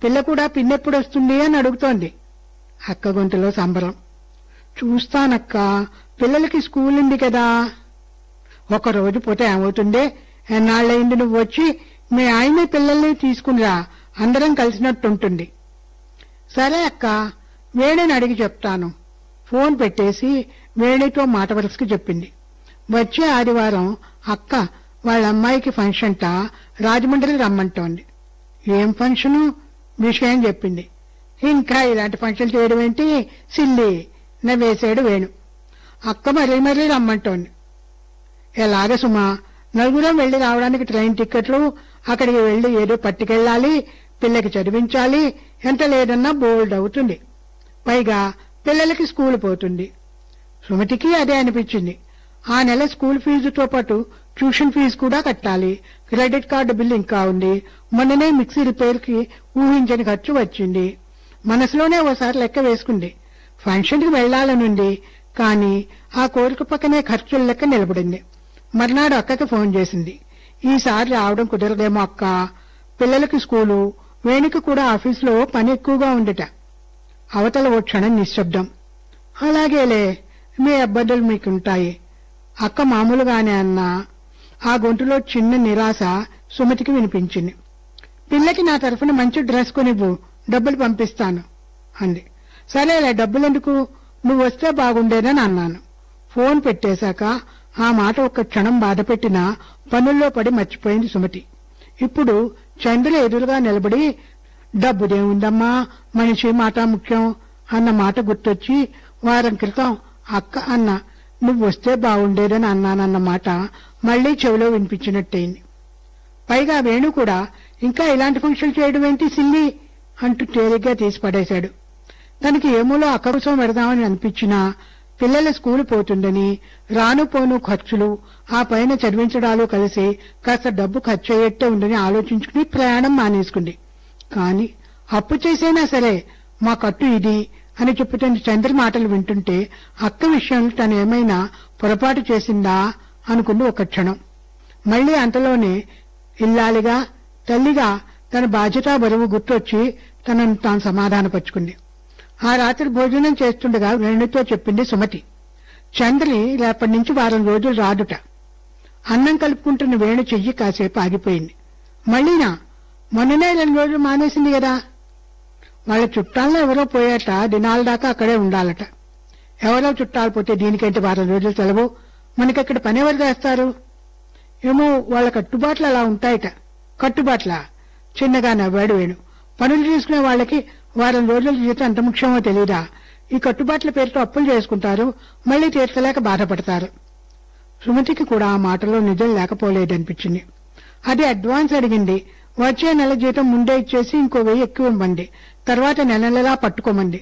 పిల్ల కూడా పిన్నెప్పుడు వస్తుంది అని అడుగుతోంది అక్క గొంతులో సంబరం చూస్తానక్క పిల్లలకి స్కూల్ ఉంది కదా ఒక రోజు పోతే ఏమవుతుందే ఎన్నాళ్ళయింది నువ్వు వచ్చి మీ ఆయన పిల్లల్ని తీసుకునిరా అందరం కలిసినట్టుంటుంది సరే అక్క వేణిని అడిగి చెప్తాను ఫోన్ పెట్టేసి వేణితో మాట వరుసకు చెప్పింది వచ్చే ఆదివారం అక్క వాళ్ళ అమ్మాయికి ఫంక్షన్ట రాజమండ్రి రమ్మంటోంది ఏం ఫంక్షను విషయం చెప్పింది ఇంకా ఇలాంటి ఫంక్షన్ చేయడం ఏంటి సిల్లి నవ్వేశాడు వేణు అక్క మరీ మరీ రమ్మంటోంది ఎలాగ సుమా నలుగురం వెళ్లి రావడానికి ట్రైన్ టిక్కెట్లు అక్కడికి వెళ్లి ఏదో పట్టుకెళ్ళాలి పిల్లకి చదివించాలి ఎంత లేదన్నా బోల్డ్ అవుతుంది పైగా పిల్లలకి స్కూల్ పోతుంది సుమతికి అదే అనిపించింది ఆ నెల స్కూల్ ఫీజుతో పాటు ట్యూషన్ ఫీజు కూడా కట్టాలి క్రెడిట్ కార్డు బిల్ ఇంకా ఉంది మొన్ననే మిక్సీ రిపేర్ కి ఊహించని ఖర్చు వచ్చింది మనసులోనే ఓసారి లెక్క వేసుకుంది ఫంక్షన్ కి వెళ్లాలనుంది కానీ ఆ కోరిక పక్కనే ఖర్చుల లెక్క నిలబడింది మర్నాడు అక్కకి ఫోన్ చేసింది ఈసారి రావడం కుదరదేమో అక్క పిల్లలకి స్కూలు వేణుకి కూడా ఆఫీసులో పని ఎక్కువగా ఉందిట అవతల ఓ క్షణం నిశ్శబ్దం అలాగేలే మీ అబ్బద్దలు మీకుంటాయి అక్క మామూలుగానే అన్నా ఆ గొంతులో చిన్న నిరాశ సుమతికి వినిపించింది పిల్లకి నా తరఫున మంచి డ్రెస్ కొనివ్వు డబ్బులు పంపిస్తాను అంది సరేలే డబ్బులెందుకు నువ్వు వస్తే బాగుండేదని అన్నాను ఫోన్ పెట్టేశాక ఆ మాట ఒక్క క్షణం బాధపెట్టినా పనుల్లో పడి మర్చిపోయింది సుమతి ఇప్పుడు చంద్ర ఎదురుగా నిలబడి డబ్బుదేముందమ్మా మనిషి మాట ముఖ్యం అన్న మాట గుర్తొచ్చి వారం క్రితం అక్క అన్న నువ్వు వస్తే బాగుండేదని అన్నానన్న మాట మళ్లీ చెవిలో వినిపించినట్టయింది పైగా వేణు కూడా ఇంకా ఇలాంటి ఫంక్షన్ చేయడం ఏంటి సిల్లి అంటూ తేలిగ్గా తీసి పడేశాడు తనకి ఏమూలో అక్క కోసం పెడదామని అనిపించినా పిల్లల స్కూలు పోతుందని రాను పోను ఖర్చులు ఆ పైన చదివించడాలు కలిసి కాస్త డబ్బు ఖర్చు అయ్యేట్టే ఉందని ఆలోచించుకుని ప్రయాణం మానేసుకుంది కాని అప్పు చేసైనా సరే మా కట్టు ఇది అని చెప్పుతున్న చంద్ర మాటలు వింటుంటే అక్క విషయంలో తను ఏమైనా పొరపాటు చేసిందా అనుకుంది ఒక క్షణం మళ్లీ అంతలోనే ఇల్లాలిగా తల్లిగా తన బాధ్యతా బరువు గుర్తొచ్చి తనను తాను సమాధానపరుచుకుంది ఆ రాత్రి భోజనం చేస్తుండగా వేణుతో చెప్పింది సుమతి చంద్రి రేపటి నుంచి వారం రోజులు రాదుట అన్నం కలుపుకుంటున్న వేణు చెయ్యి కాసేపు ఆగిపోయింది మళ్ళీనా మొన్ననే రెండు రోజులు మానేసింది కదా వాళ్ళ చుట్టాల్లో ఎవరో పోయాట దినాల దాకా అక్కడే ఉండాలట ఎవరో చుట్టాలు పోతే దీనికైతే వారం రోజులు సెలవు మనకక్కడ పని ఎవరు చేస్తారు ఏమో వాళ్ళ కట్టుబాట్లు అలా ఉంటాయట కట్టుబాట్ల చిన్నగా నవ్వాడు వేణు పనులు చేసుకునే వాళ్ళకి వారం రోజుల జీతం ఎంత ముఖ్యమో తెలీదా ఈ కట్టుబాట్ల పేరుతో అప్పులు చేసుకుంటారు మళ్లీ తీర్చలేక బాధపడతారు సుమతికి కూడా ఆ మాటలో నిజం లేకపోలేదనిపించింది అది అడ్వాన్స్ అడిగింది వచ్చే నెల జీతం ముందే ఇచ్చేసి ఇంకో వెయ్యి ఎక్కువ ఇవ్వండి తర్వాత నెల నెలా పట్టుకోమంది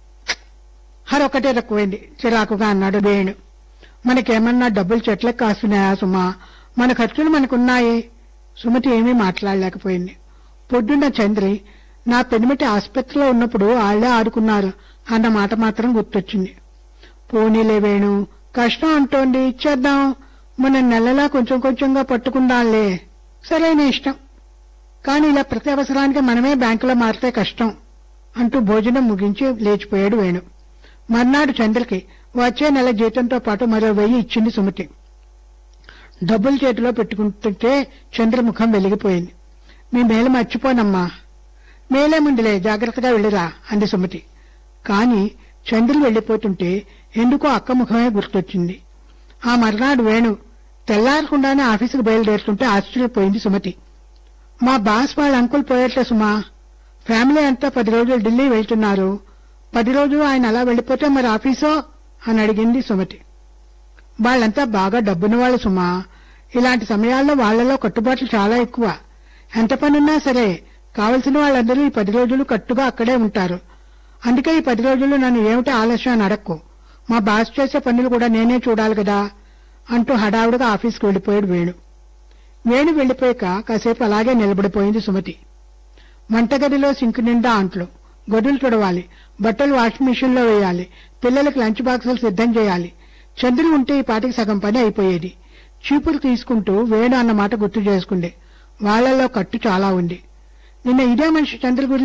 హరొకటే తక్కువైంది చిరాకుగా అన్నాడు వేణు మనకేమన్నా డబ్బులు చెట్లకు కాస్తున్నాయా సుమా మన ఖర్చులు మనకున్నాయి సుమతి ఏమీ మాట్లాడలేకపోయింది పొద్దున్న చంద్రి నా పెనిమిటి ఆసుపత్రిలో ఉన్నప్పుడు ఆళ్లే ఆడుకున్నారు అన్న మాట మాత్రం గుర్తొచ్చింది పోనీలే వేణు కష్టం అంటోంది ఇచ్చేద్దాం మన నెలలా కొంచెం కొంచెంగా పట్టుకుందాంలే సరైన ఇష్టం కాని ఇలా ప్రతి అవసరానికి మనమే బ్యాంకులో మారితే కష్టం అంటూ భోజనం ముగించి లేచిపోయాడు వేణు మర్నాడు చంద్రకి వచ్చే నెల జీతంతో పాటు మరో వెయ్యి ఇచ్చింది సుమతి డబ్బులు చేతిలో పెట్టుకుంటుంటే చంద్రముఖం వెలిగిపోయింది మీ మేలు మర్చిపోనమ్మా మేలే ముందులే జాగ్రత్తగా వెళ్ళిరా అంది సుమతి కాని చంద్రులు వెళ్లిపోతుంటే ఎందుకో అక్క ముఖమే గుర్తొచ్చింది ఆ మర్నాడు వేణు తెల్లారకుండానే ఆఫీసుకు బయలుదేరుతుంటే ఆశ్చర్యపోయింది సుమతి మా బాస్ వాళ్ళ అంకుల్ పోయేట్లే సుమా ఫ్యామిలీ అంతా పది రోజులు ఢిల్లీ వెళ్తున్నారు పది రోజులు ఆయన అలా వెళ్లిపోతే మరి ఆఫీసో అని అడిగింది సుమతి వాళ్ళంతా బాగా డబ్బున్న వాళ్ళు సుమా ఇలాంటి సమయాల్లో వాళ్లలో కట్టుబాట్లు చాలా ఎక్కువ ఎంత పనున్నా సరే కావలసిన వాళ్ళందరూ ఈ పది రోజులు కట్టుగా అక్కడే ఉంటారు అందుకే ఈ పది రోజులు నన్ను ఏమిటి ఆలస్యం అని అడక్కు మా బాస్ చేసే పనులు కూడా నేనే చూడాలి కదా అంటూ హడావుడిగా ఆఫీస్కి వెళ్లిపోయాడు వేణు వేణు వెళ్లిపోయాక కాసేపు అలాగే నిలబడిపోయింది సుమతి వంటగదిలో సింకు నిండా అంట్లు గదులు తుడవాలి బట్టలు వాషింగ్ మిషన్ లో వేయాలి పిల్లలకు లంచ్ బాక్సులు సిద్ధం చేయాలి చంద్రుడు ఉంటే ఈ పాటికి సగం పని అయిపోయేది చీపురు తీసుకుంటూ వేణు అన్న మాట గుర్తు చేసుకుంది వాళ్లలో కట్టు చాలా ఉంది నిన్న ఇదే మనిషి చంద్ర గురించి